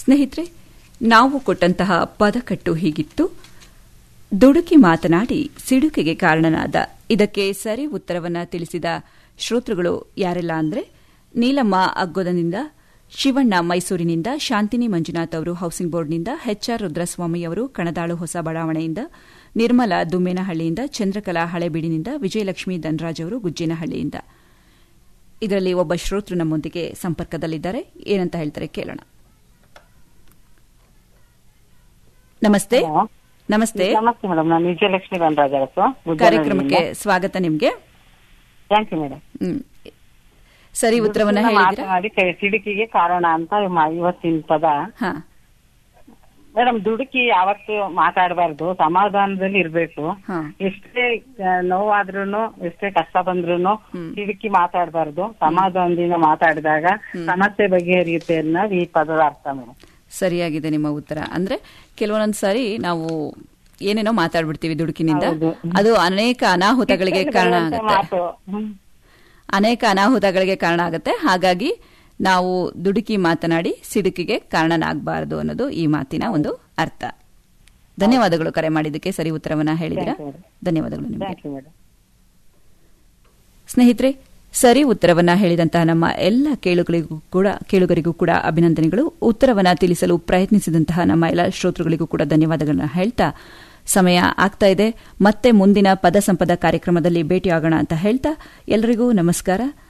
ಸ್ನೇಹಿತರೆ ನಾವು ಕೊಟ್ಟಂತಹ ಪದಕಟ್ಟು ಹೀಗಿತ್ತು ದುಡುಕಿ ಮಾತನಾಡಿ ಸಿಡುಕಿಗೆ ಕಾರಣನಾದ ಇದಕ್ಕೆ ಸರಿ ಉತ್ತರವನ್ನ ತಿಳಿಸಿದ ಶ್ರೋತೃಗಳು ಯಾರೆಲ್ಲ ಅಂದ್ರೆ ನೀಲಮ್ಮ ಅಗ್ಗೋದನಿಂದ ಶಿವಣ್ಣ ಮೈಸೂರಿನಿಂದ ಶಾಂತಿನಿ ಮಂಜುನಾಥ್ ಅವರು ಹೌಸಿಂಗ್ ಬೋರ್ಡ್ನಿಂದ ಎಚ್ಆರ್ ರುದ್ರಸ್ವಾಮಿ ಅವರು ಕಣದಾಳು ಹೊಸ ಬಡಾವಣೆಯಿಂದ ನಿರ್ಮಲಾ ದುಮ್ಮೇನಹಳ್ಳಿಯಿಂದ ಚಂದ್ರಕಲಾ ಹಳೆಬೀಡಿನಿಂದ ವಿಜಯಲಕ್ಷ್ಮಿ ಧನರಾಜ್ ಅವರು ಗುಜ್ಜೇನಹಳ್ಳಿಯಿಂದ ಇದರಲ್ಲಿ ಒಬ್ಬ ಶ್ರೋತೃ ನಮ್ಮೊಂದಿಗೆ ಸಂಪರ್ಕದಲ್ಲಿದ್ದಾರೆ ಏನಂತ ಹೇಳ್ತಾರೆ ಕೇಳೋಣ ನಮಸ್ತೆ ಹಲೋ. ನಮಸ್ತೆ ನಮಸ್ತೆ ಮೇಡಮ್ ನಾನು ವಿಜಯಲಕ್ಷ್ಮಿ ಧನರಾಜ್ ಅವತ್ತು ಕಾರ್ಯಕ್ರಮಕ್ಕೆ ಸ್ವಾಗತ ನಿಮ್ಗೆ ಥ್ಯಾಂಕ್ ಯು ಮೇಡಮ್ ಹ್ಮ್. ಸರಿ ಉತ್ತರವನ್ನ ಹೇಳಿದಿರಾ ಮಾತನಾಡಿ ಕ- ಸಿಡುಕಿಗೆ ಕಾರಣ ಅಂತ ಮ- ಇವತ್ತಿನ ಪದ ಹಾ ಮೇಡಮ್ ದುಡುಕಿ ಯಾವತ್ತು ಮಾತಾಡಬಾರ್ದು ಸಮಾಧಾನದಲ್ಲಿ ಇರ್ಬೇಕು ಹಾ ಎಷ್ಟೇ ಆ, ನೋವಾದ್ರೂನು ಎಷ್ಟೇ ಕಷ್ಟ ಬಂದ್ರೂನು ಹ್ಮ್. ಸಿಡುಕಿ ಮಾತಾಡಬಾರ್ದು ಸಮಾಧಾನದಿಂದ ಮಾತಾಡಿದಾಗ ಸಮಸ್ಯೆ ಬಗೆಹರಿಯುತ್ತೆ ಅನ್ನೋದು ಈ ಪದದ ಅರ್ಥ ಮೇಡಮ್ ಸರಿಯಾಗಿದೆ ನಿಮ್ಮ ಉತ್ತರ ಅಂದ್ರೆ ಕೆಲವೊಂದೊಂದ್ ಸಾರಿ ನಾವು ಏನೇನೋ ಮಾತಾಡ್ಬಿಡ್ತೀವಿ ದುಡುಕಿನಿಂದ ಹೌದು. ಅದು ಅನೇಕ ಅನಾಹುತಗಳಿಗೆ ಕಾರಣ ಆಗುತ್ತೆ ಮಾತು ಹ್ಮ್. ಅನೇಕ ಅನಾಹುತಗಳಿಗೆ ಕಾರಣ ಆಗುತ್ತೆ ಹಾಗಾಗಿ ನಾವು ದುಡುಕಿ ಮಾತನಾಡಿ ಸಿಡುಕಿಗೆ ಕಾರಣನಾಗಬಾರದು ಅನ್ನೋದು ಈ ಮಾತಿನ ಒಂದು ಅರ್ಥ ಧನ್ಯವಾದಗಳು ಕರೆ ಮಾಡಿದ್ದಕ್ಕೆ ಸರಿ ಉತ್ತರವನ್ನ ಹೇಳಿದಿರಾ Thank you, madam. ಧನ್ಯವಾದಗಳು ನಿಮಗೆ ಥ್ಯಾಂಕ್ ಯು ಮೇಡಮ್ ಸ್ನೇಹಿತರೆ ಸರಿ ಉತ್ತರವನ್ನ ಹೇಳಿದಂತಹ ನಮ್ಮ ಎಲ್ಲ ಕೇಳುಗಳಿಗೂ ಕೂಡ ಕೇಳುಗರಿಗೂ ಕೂಡ ಅಭಿನಂದನೆಗಳು ಉತ್ತರವನ್ನ ತಿಳಿಸಲು ಪ್ರಯತ್ನಿಸಿದಂತಹ ನಮ್ಮ ಎಲ್ಲ ಶ್ರೋತೃಗಳಿಗೂ ಕೂಡ ಧನ್ಯವಾದಗಳನ್ನ ಹೇಳ್ತಾ ಸಮಯ ಆಗ್ತಾ ಇದೆ ಮತ್ತೆ ಮುಂದಿನ ಪದ ಸಂಪದ ಕಾರ್ಯಕ್ರಮದಲ್ಲಿ ಭೇಟಿಯಾಗೋಣ ಅಂತ ಹೇಳ್ತಾ ಎಲ್ಲರಿಗೂ ನಮಸ್ಕಾರ